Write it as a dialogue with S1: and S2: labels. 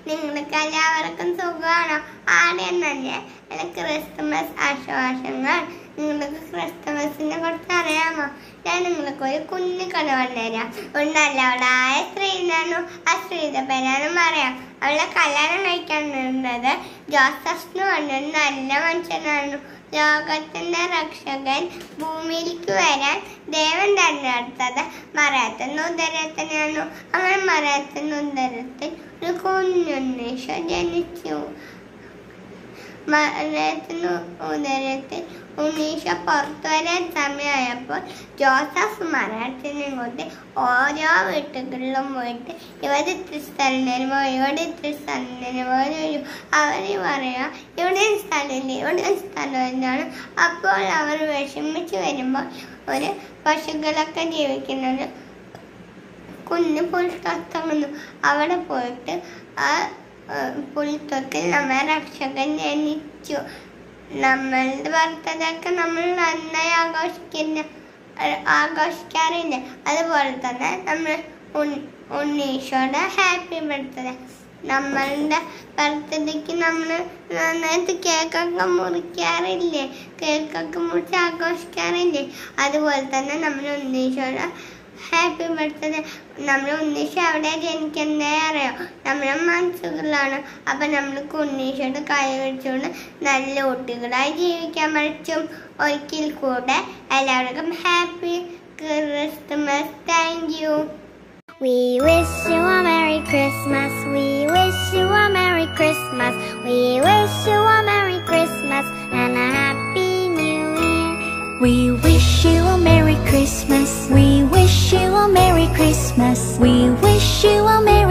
S1: നിങ്ങൾക്ക് എല്ലാവർക്കും സുഖമാണോ ആദ്യം തന്നെ എനിക്ക് ക്രിസ്തുമസ് ആശംസകൾ നിങ്ങൾക്ക് ക്രിസ്തുമസിനെ കുറിച്ച് അറിയാമോ ഞാൻ നിങ്ങൾക്ക് ഒരു കുഞ്ഞു കഥ പറഞ്ഞുതരാം ഒരു നല്ലവളായ സ്ത്രീനാണു ആ സ്ത്രീയുടെ പേരാനും അറിയാം അവളെ കല്യാണം കഴിക്കാനുള്ളത് ജോസഫ് എന്ന് പറഞ്ഞൊരു നല്ല മനുഷ്യനാണ് ലോകത്തിന്റെ രക്ഷകൻ ഭൂമിയിലേക്ക് വരാൻ ദേവൻ തെരഞ്ഞെടുത്തത് മറയത്തുന്ന ഉദരത്തിനാണ് അവൻ മറയത്തുന്ന ഉദരത്തിൽ ഒരു കുഞ്ഞുണ്ണീശോ ജനിച്ചു മരണത്തിന് ഉദരത്തിൽ ഉണ്ണീശ പുറത്തു വരാൻ സമയമായപ്പോൾ ജോസഫ് മരണത്തിനെ കൊണ്ട് ഓരോ വീട്ടുകളിലും പോയിട്ട് ഇവിടെ ഇത്തിരി സ്ഥലത്തിന് പോയി ഇവിടെ ഇത്തിരി സ്ഥലത്തിന് പോയി അവർ പറയാ ഇവിടെ ഒരു സ്ഥലമില്ല ഇവിടെ ഒരു സ്ഥലം എന്താണ് അപ്പോൾ അവർ വിഷമിച്ച് വരുമ്പോൾ ഒരു പശുക്കളൊക്കെ ജീവിക്കുന്നത് കുഞ്ഞു പുൽത്തൊത്തങ്ങുന്നു അവിടെ പോയിട്ട് ആ പുൽത്തൊത്തിൽ നമ്മെ രക്ഷകൻ ജനിച്ചു നമ്മളുടെ ബർത്ത്ഡേക്ക് നമ്മൾ നന്നായി ആഘോഷിക്കുന്ന അഹ് ആഘോഷിക്കാറില്ല അതുപോലെ തന്നെ നമ്മൾ ഉൺ- ഉണ്ണീശോയുടെ ഹാപ്പി ബർത്ത്ഡേ നമ്മളുടെ ബർത്ത്ഡേക്ക് നമ്മൾ നന്നായിട്ട് കേക്കൊക്കെ മുറിക്കാറില്ലേ കേക്കൊക്കെ മുറിച്ച് ആഘോഷിക്കാറില്ലേ അതുപോലെ തന്നെ നമ്മൾ ഉണ്ണീശോയുടെ ഹാപ്പി ബർത്ത്ഡേ നമ്മൾ ഉണ്ണീശോ എവിടെ ജനിക്കുന്നേ അറിയാം നമ്മുടെ മനസ്സുകളാണ് അപ്പൊ നമ്മൾക്ക് ഉണ്ണീശോയുടെ കൈ വെച്ചുകൊണ്ട് നല്ല കുട്ടികളായി ജീവിക്കാൻ പറ്റും ഒരിക്കൽ കൂടെ എല്ലാവർക്കും happy Christmas thank you
S2: We wish you a Merry Christmas. We wish you a Merry Christmas. We wish you a Merry Christmas and a Happy New Year.
S3: We wish you a Merry Christmas. We wish you a Merry Christmas. We wish you a Merry